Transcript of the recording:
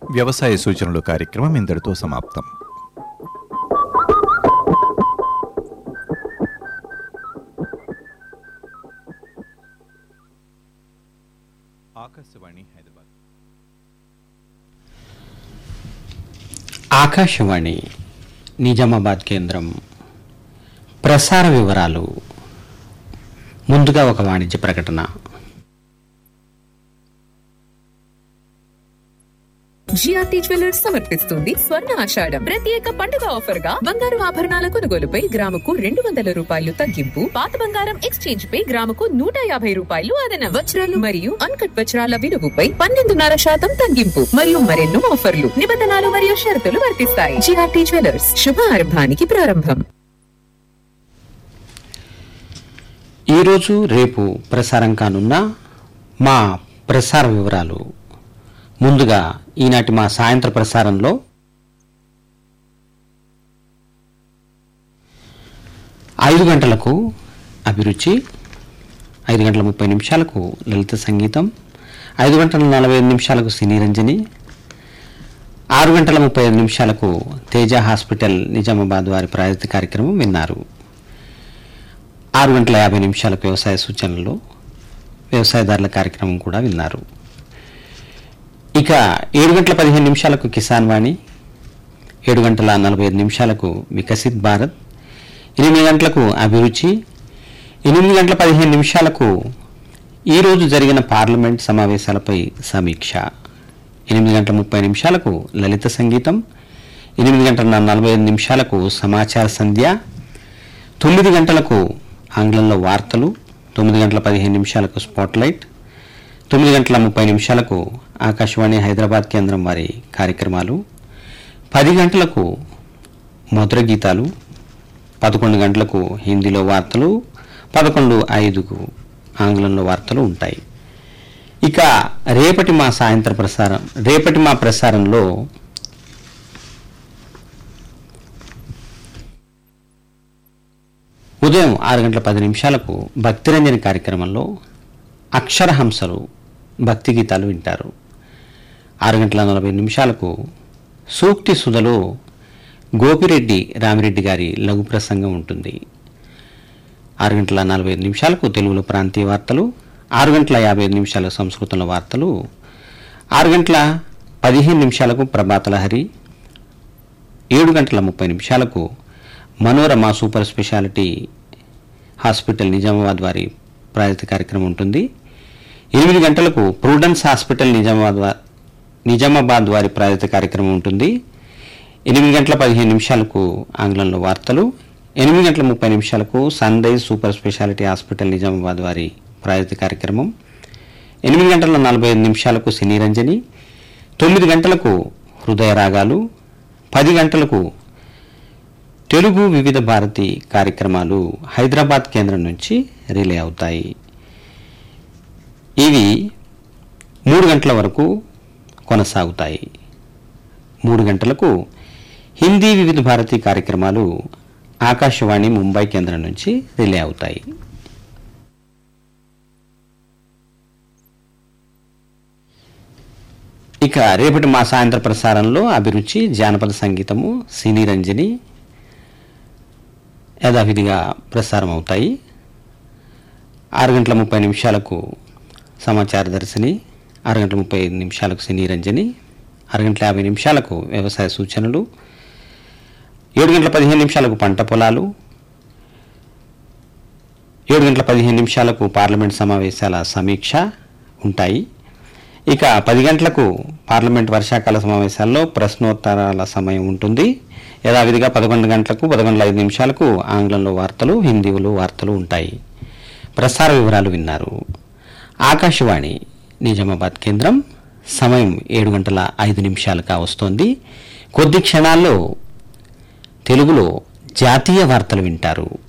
వ్యవసాయ సూచనలు కార్యక్రమం ఇంతటితో సమాప్తం ఆకాశవాణి హైదరాబాద్ ఆకాశవాణి నిజామాబాద్ కేంద్రం ప్రసార వివరాలు ముందుగా ఒక వాణిజ్య ప్రకటన జిఆర్టీ జ్యువెలర్స్ సమర్పిస్తుంది స్వర్ణ ఆషాఢం ప్రత్యేక పండుగ ఆఫర్ గా బంగారు ఆభరణాల కొనుగోలుపై గ్రాముకు రెండు వందల రూపాయలు తగ్గింపు పాత బంగారం ఎక్స్చేంజ్ పై గ్రాముకు నూట యాభై రూపాయలు అదనం వజ్రాలు మరియు అన్కట్ వజ్రాల విలువపై పన్నెండున్నర శాతం తగ్గింపు మరియు మరెన్నో ఆఫర్లు నిబంధనలు మరియు షరతులు వర్తిస్తాయి జిఆర్టీ జ్యువెలర్స్ శుభారంభానికి ప్రారంభం ఈరోజు రేపు ప్రసారం కానున్న మా ప్రసార వివరాలు ముందుగా ఈనాటి మా సాయంత్ర ప్రసారంలో ఐదు గంటలకు అభిరుచి ఐదు గంటల ముప్పై నిమిషాలకు లలిత సంగీతం ఐదు గంటల నలభై ఐదు నిమిషాలకు సినీ రంజని ఆరు గంటల ముప్పై ఐదు నిమిషాలకు తేజ హాస్పిటల్ నిజామాబాద్ వారి ప్రాయోజిత కార్యక్రమం విన్నారు ఆరు గంటల యాభై నిమిషాలకు వ్యవసాయ సూచనలు వ్యవసాయదారుల కార్యక్రమం కూడా విన్నారు ఇక ఏడు గంటల పదిహేను నిమిషాలకు కిసాన్ వాణి ఏడు గంటల నలభై ఐదు నిమిషాలకు వికసిత్ భారత్ ఎనిమిది గంటలకు అభిరుచి ఎనిమిది గంటల పదిహేను నిమిషాలకు ఈరోజు జరిగిన పార్లమెంట్ సమావేశాలపై సమీక్ష ఎనిమిది గంటల ముప్పై నిమిషాలకు లలిత సంగీతం ఎనిమిది గంటల నలభై ఐదు నిమిషాలకు సమాచార సంధ్య తొమ్మిది గంటలకు ఆంగ్లంలో వార్తలు తొమ్మిది గంటల పదిహేను నిమిషాలకు స్పాట్లైట్ తొమ్మిది గంటల ముప్పై నిమిషాలకు ఆకాశవాణి హైదరాబాద్ కేంద్రం వారి కార్యక్రమాలు పది గంటలకు మధుర గీతాలు పదకొండు గంటలకు హిందీలో వార్తలు పదకొండు ఐదుకు ఆంగ్లంలో వార్తలు ఉంటాయి ఇక రేపటి మా సాయంత్ర ప్రసారం రేపటి మా ప్రసారంలో ఉదయం ఆరు గంటల పది నిమిషాలకు భక్తిరంజని కార్యక్రమంలో అక్షరహంసలు భక్తి గీతాలు వింటారు ఆరు గంటల నలభై నిమిషాలకు సూక్తి సుధలో గోపిరెడ్డి రామిరెడ్డి గారి లఘు ప్రసంగం ఉంటుంది ఆరు గంటల నలభై ఐదు నిమిషాలకు తెలుగులో ప్రాంతీయ వార్తలు ఆరు గంటల యాభై ఐదు నిమిషాలకు సంస్కృతంలో వార్తలు ఆరు గంటల పదిహేను నిమిషాలకు ప్రభాతలహరి ఏడు గంటల ముప్పై నిమిషాలకు Manorama super speciality hospital Nizamabad వారి ప్రాయోజిత కార్యక్రమం ఉంటుంది ఎనిమిది గంటలకు ప్రూడెన్స్ హాస్పిటల్ నిజామాబాద్ వా- నిజామాబాద్ వారి ప్రాయోజిత కార్యక్రమం ఉంటుంది ఎనిమిది గంటల పదిహేను నిమిషాలకు ఆంగ్లంలో వార్తలు ఎనిమిది గంటల ముప్పై నిమిషాలకు sunrise super speciality hospital Nizamabad వారి ప్రాయోజిత కార్యక్రమం ఎనిమిది గంటల నలభై ఐదు నిమిషాలకు సినీ రంజని తొమ్మిది గంటలకు హృదయ రాగాలు పది గంటలకు తెలుగు వివిధ భారతి కార్యక్రమాలు హైదరాబాద్ కేంద్రం నుంచి రిలే అవుతాయి ఇవి మూడు గంటల వరకు కొనసాగుతాయి మూడు గంటలకు హిందీ వివిధ భారతి కార్యక్రమాలు ఆకాశవాణి ముంబై కేంద్రం నుంచి రిలే అవుతాయి ఇక రేపటి మా సాయంత్ర ప్రసారంలో అభిరుచి జానపద సంగీతము సినీ రంజని యథావిధిగా ప్రసారం అవుతాయి ఆరు గంటల ముప్పై నిమిషాలకు సమాచార దర్శిని ఆరు గంటల ముప్పై ఐదు నిమిషాలకు సినీ రంజని ఆరు గంటల యాభై నిమిషాలకు వ్యవసాయ సూచనలు ఏడు గంటల పదిహేను నిమిషాలకు పంట పొలాలు ఏడు గంటల పదిహేను నిమిషాలకు పార్లమెంట్ సమావేశాల సమీక్ష ఉంటాయి ఇక పది గంటలకు పార్లమెంట్ వర్షాకాల సమావేశాల్లో ప్రశ్నోత్తరాల సమయం ఉంటుంది యథావిధిగా పదకొండు గంటలకు పదకొండు ఐదు నిమిషాలకు ఆంగ్లంలో వార్తలు హిందీలో వార్తలు ఉంటాయి ప్రసార వివరాలు విన్నారు ఆకాశవాణి నిజామాబాద్ కేంద్రం సమయం ఏడు గంటల ఐదు నిమిషాలుగా వస్తోంది కొద్ది క్షణాల్లో తెలుగులో జాతీయ వార్తలు వింటారు